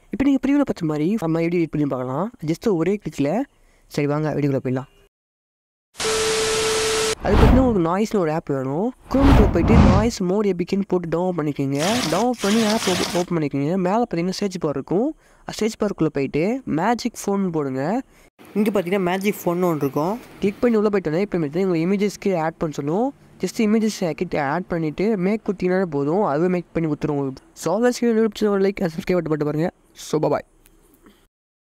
இப்போ நீங்கள் ப்ரீவியில் பார்த்த மாதிரி நம்ம எப்படி எடிட் பண்ணி பார்க்கலாம் ஜஸ்ட் ஒரே கிளிக்கில் சரி வாங்க வீடியோக்குள்ள போயிடலாம் அது பார்த்தீங்கன்னா உங்களுக்கு நாய்ஸ்னு ஒரு ஆப் வேணும் குரோமில் போயிட்டு நாய்ஸ் மோட் எபிக்குன்னு போட்டு டவுன்லோட் பண்ணிக்கோங்க டவுன்லோட் பண்ணி ஆப் ஓப்பன் பண்ணிக்கோங்க மேலே பார்த்தீங்கன்னா சர்ச் பார் இருக்கும் சர்ச் பார்க்குள்ளே போயிட்டு மேஜிக் ஃபோன் போடுங்க இங்கே பார்த்தீங்கன்னா மேஜிக் ஃபோன் ஒன்று இருக்கும் கிளிக் பண்ணி உள்ளே போயிட்டோன்னே இப்போ உங்கள் இமேஜஸ்க்கு ஆட் பண்ண சொல்லும் ஜஸ்ட் இமேஜஸ் கிட்ட ஆட் பண்ணிவிட்டு மேக் கொடுத்தீங்கன்னா போதும் அதுவே மேக் பண்ணி கொடுத்துரும் உங்களுக்கு ஸோ லைக் சப்ஸ்கிரைப் பட்டு பாருங்கள் ஸோ பாய்